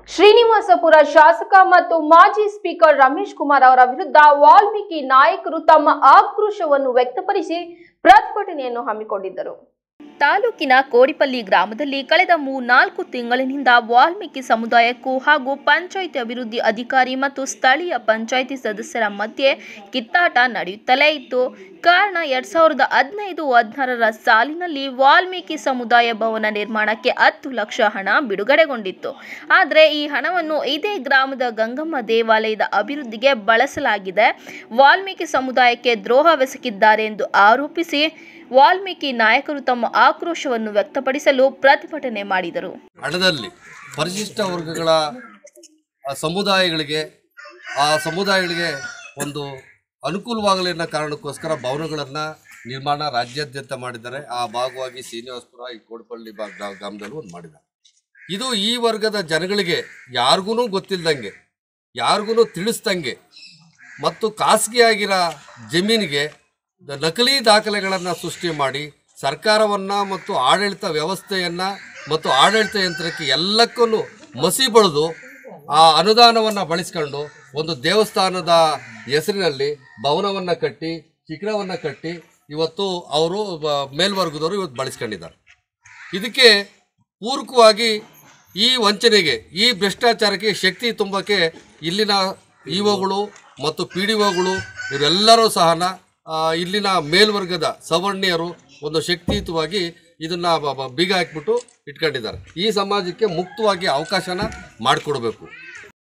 ಶ್ರೀನಿವಾಸಪುರ ಶಾಸಕ ಮತ್ತು ಮಾಜಿ ಸ್ಪೀಕರ್ ರಮೇಶ್ ಕುಮಾರ್ ಅವರ ವಿರುದ್ಧ ವಾಲ್ಮೀಕಿ ನಾಯಕರು ತಮ್ಮ ಆಕ್ರೋಶವನ್ನು ವ್ಯಕ್ತಪಡಿಸಿ ಪ್ರತಿಭಟನೆಯನ್ನು ಹಮ್ಮಿಕೊಂಡಿದ್ದರು ತಾಲೂಕಿನ ಕೋಡಿಪಲ್ಲಿ ಗ್ರಾಮದಲ್ಲಿ ಕಳೆದ ಮೂರ್ನಾಲ್ಕು ತಿಂಗಳಿನಿಂದ ವಾಲ್ಮೀಕಿ ಸಮುದಾಯಕ್ಕೂ ಹಾಗೂ ಪಂಚಾಯಿತಿ ಅಭಿವೃದ್ಧಿ ಅಧಿಕಾರಿ ಮತ್ತು ಸ್ಥಳೀಯ ಪಂಚಾಯಿತಿ ಸದಸ್ಯರ ಮಧ್ಯೆ ಕಿತ್ತಾಟ ನಡೆಯುತ್ತಲೇ ಇತ್ತು ಕಾರಣ ಎರಡ್ ಸಾವಿರದ ಹದಿನೈದು ಹದಿನಾರರ ಸಾಲಿನಲ್ಲಿ ವಾಲ್ಮೀಕಿ ಸಮುದಾಯ ಭವನ ನಿರ್ಮಾಣಕ್ಕೆ ಹತ್ತು ಲಕ್ಷ ಹಣ ಬಿಡುಗಡೆಗೊಂಡಿತ್ತು ಆದರೆ ಈ ಹಣವನ್ನು ಇದೇ ಗ್ರಾಮದ ಗಂಗಮ್ಮ ದೇವಾಲಯದ ಅಭಿವೃದ್ಧಿಗೆ ಬಳಸಲಾಗಿದೆ ವಾಲ್ಮೀಕಿ ಸಮುದಾಯಕ್ಕೆ ದ್ರೋಹವೆಸಗಿದ್ದಾರೆ ಎಂದು ಆರೋಪಿಸಿ ವಾಲ್ಮೀಕಿ ನಾಯಕರು ತಮ್ಮ ಆಕ್ರೋಶವನ್ನು ವ್ಯಕ್ತಪಡಿಸಲು ಪ್ರತಿಭಟನೆ ಮಾಡಿದರು ಹಣದಲ್ಲಿ ಪರಿಶಿಷ್ಟ ವರ್ಗಗಳ ಆ ಸಮುದಾಯಗಳಿಗೆ ಆ ಸಮುದಾಯಗಳಿಗೆ ಒಂದು ಅನುಕೂಲವಾಗಲಿ ಅನ್ನೋ ಕಾರಣಕ್ಕೋಸ್ಕರ ಭವನಗಳನ್ನು ನಿರ್ಮಾಣ ರಾಜ್ಯಾದ್ಯಂತ ಮಾಡಿದ್ದಾರೆ ಆ ಭಾಗವಾಗಿ ಶ್ರೀನಿವಾಸಪುರ ಈ ಕೋಡ್ಪಳ್ಳಿ ಭಾಗ ಗ್ರಾ- ಗ್ರಾಮದಲ್ಲೂ ಒಂದು ಮಾಡಿದ್ದಾರೆ ಇದು ಈ ವರ್ಗದ ಜನಗಳಿಗೆ ಯಾರಿಗೂ ಗೊತ್ತಿಲ್ದಂಗೆ ಯಾರಿಗೂ ತಿಳಿಸ್ದಂಗೆ ಮತ್ತು ಖಾಸಗಿಯಾಗಿರೋ ಜಮೀನಿಗೆ ದ- ನಕಲಿ ದಾಖಲೆಗಳನ್ನು ಸೃಷ್ಟಿ ಮಾಡಿ ಸರ್ಕಾರವನ್ನು ಮತ್ತು ಆಡಳಿತ ವ್ಯವಸ್ಥೆಯನ್ನು ಮತ್ತು ಆಡಳಿತ ಯಂತ್ರಕ್ಕೆ ಎಲ್ಲಕ್ಕೂ ಮಸಿ ಬಳಿದು ಆ ಅನುದಾನವನ್ನು ಬಳಸ್ಕೊಂಡು ಒಂದು ದೇವಸ್ಥಾನದ ಹೆಸರಿನಲ್ಲಿ ಭವನವನ್ನು ಕಟ್ಟಿ ಶಿಖರವನ್ನು ಕಟ್ಟಿ ಇವತ್ತು ಅವರು ಬ- ಮೇಲ್ವರ್ಗದವರು ಇವತ್ತು ಬಳಸ್ಕೊಂಡಿದ್ದಾರೆ ಇದಕ್ಕೆ ಪೂರಕವಾಗಿ ಈ ವಂಚನೆಗೆ ಈ ಭ್ರಷ್ಟಾಚಾರಕ್ಕೆ ಶಕ್ತಿ ತುಂಬಕ್ಕೆ ಇಲ್ಲಿನ ಇ ಒಗಳು ಮತ್ತು ಪಿ ಡಿ ಒಗಳು ಇವರೆಲ್ಲರೂ ಸಹನ ಆ, ಇಲ್ಲಿನ ಮೇಲ್ವರ್ಗದ ಸವರ್ಣೀಯರು ಒಂದು ಶಕ್ತಿಯುತವಾಗಿ ಇದನ್ನ ಬ- ಬ- ಬೀಗ ಹಾಕ್ಬಿಟ್ಟು ಇಟ್ಕೊಂಡಿದ್ದಾರೆ ಈ ಸಮಾಜಕ್ಕೆ ಮುಕ್ತವಾಗಿ ಅವಕಾಶನ ಮಾಡಿಕೊಡ್ಬೇಕು